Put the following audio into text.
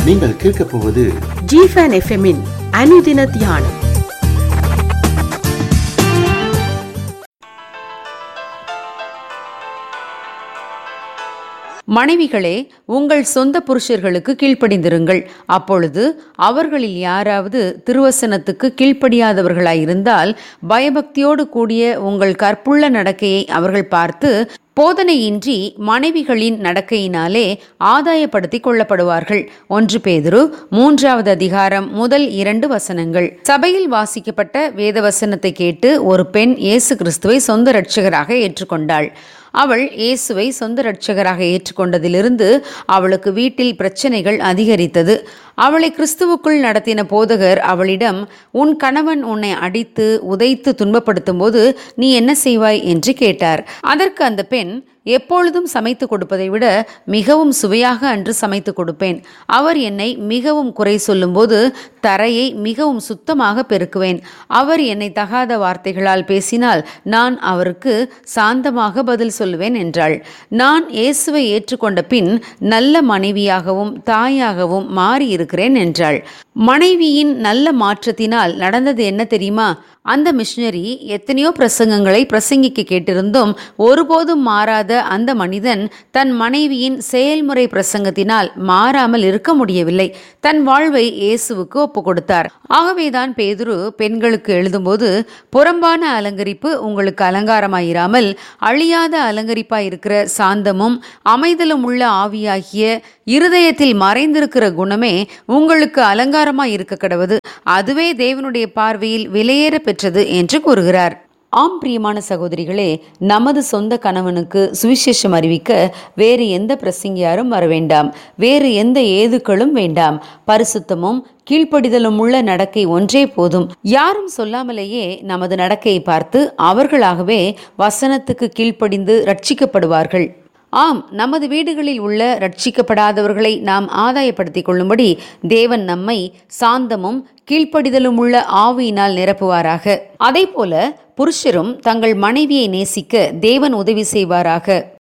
நீங்கள் கேட்கப் போவது ஜிஃபன் எஃப்எம்மின் அனுதின தியானம் மனைவிகளே உங்கள் சொந்த புருஷர்களுக்கு கீழ்ப்படிந்திருங்கள் அப்பொழுது அவர்களில் யாராவது திருவசனத்துக்கு கீழ்ப்படியாதவர்களாயிருந்தால் பயபக்தியோடு கூடிய உங்கள் கற்புள்ள நடக்கையை அவர்கள் பார்த்து போதனையின்றி மனைவிகளின் நடக்கையினாலே ஆதாயப்படுத்திக் கொள்ளப்படுவார்கள் ஒன்று பேதுரு மூன்றாவது அதிகாரம் முதல் இரண்டு வசனங்கள் சபையில் வாசிக்கப்பட்ட வேத வசனத்தை கேட்டு ஒரு பெண் இயேசு கிறிஸ்துவை சொந்த இரட்சகராக ஏற்றுக்கொண்டாள் அவள் இயேசுவை சொந்த இரட்சகராக ஏற்றுக்கொண்டதிலிருந்து அவளுக்கு வீட்டில் பிரச்சனைகள் அதிகரித்தது அவளை கிறிஸ்துவுக்குள் நடத்தின போதகர் அவளிடம் உன் கணவன் உன்னை அடித்து உதைத்து துன்பப்படுத்தும் போது நீ என்ன செய்வாய் என்று கேட்டார் அதற்கு அந்த பெண் எப்பொழுதும் சமைத்து கொடுப்பதை விட மிகவும் சுவையாக அன்று சமைத்து கொடுப்பேன் அவர் என்னை மிகவும் குறை சொல்லும்போது தரையை மிகவும் சுத்தமாக பெருக்குவேன் அவர் என்னை தகாத வார்த்தைகளால் பேசினால் நான் அவருக்கு சாந்தமாக பதில் சொல்லுவேன் என்றாள் நான் இயேசுவை ஏற்றுக்கொண்ட பின் நல்ல மனைவியாகவும் தாயாகவும் மாறியிருக்கிறேன் என்றாள் மனைவியின் நல்ல மாற்றத்தினால் நடந்தது என்ன தெரியுமா அந்த மிஷினரி எத்தனையோ பிரசங்கங்களை பிரசங்கிக்க கேட்டிருந்தும் ஒருபோதும் மாறாத அந்த மனிதன் தன் மனைவியின் செயல்முறை பிரசங்கத்தினால் மாறாமல் இருக்க முடியவில்லை தன் வாழ்வை இயேசுவுக்கு ஒப்பு கொடுத்தார் ஆகவேதான் பேதுரு பெண்களுக்கு எழுதும்போது புறம்பான அலங்கரிப்பு உங்களுக்கு அலங்காரமாயிராமல் அழியாத அலங்கரிப்பாயிருக்கிற சாந்தமும் அமைதலும் உள்ள ஆவியாகிய இருதயத்தில் மறைந்திருக்கிற குணமே உங்களுக்கு அலங்காரமாய் இருக்க கடவுது அதுவே தேவனுடைய பார்வையில் விலையேற பெற்றது என்று கூறுகிறார் ஆம் பிரியமான சகோதரிகளே நமது சொந்த கணவனுக்கு சுவிசேஷம் அறிவிக்க வேறு எந்த பிரசங்கியாரும் வர வேண்டாம் வேறு எந்த ஏதுக்களும் வேண்டாம் பரிசுத்தமும் கீழ்ப்படிதலும் உள்ள நடக்கை ஒன்றே போதும் யாரும் சொல்லாமலேயே நமது நடக்கையை பார்த்து அவர்களாகவே வசனத்துக்கு கீழ்ப்படிந்து ரட்சிக்கப்படுவார்கள் ஆம் நமது வீடுகளில் உள்ள ரட்சிக்கப்படாதவர்களை நாம் ஆதாயப்படுத்திக் கொள்ளும்படி தேவன் நம்மை சாந்தமும் கீழ்ப்படிதலும் உள்ள ஆவியினால் நிரப்புவாராக அதே போல புருஷரும் தங்கள் மனைவியை நேசிக்க தேவன் உதவி செய்வாராக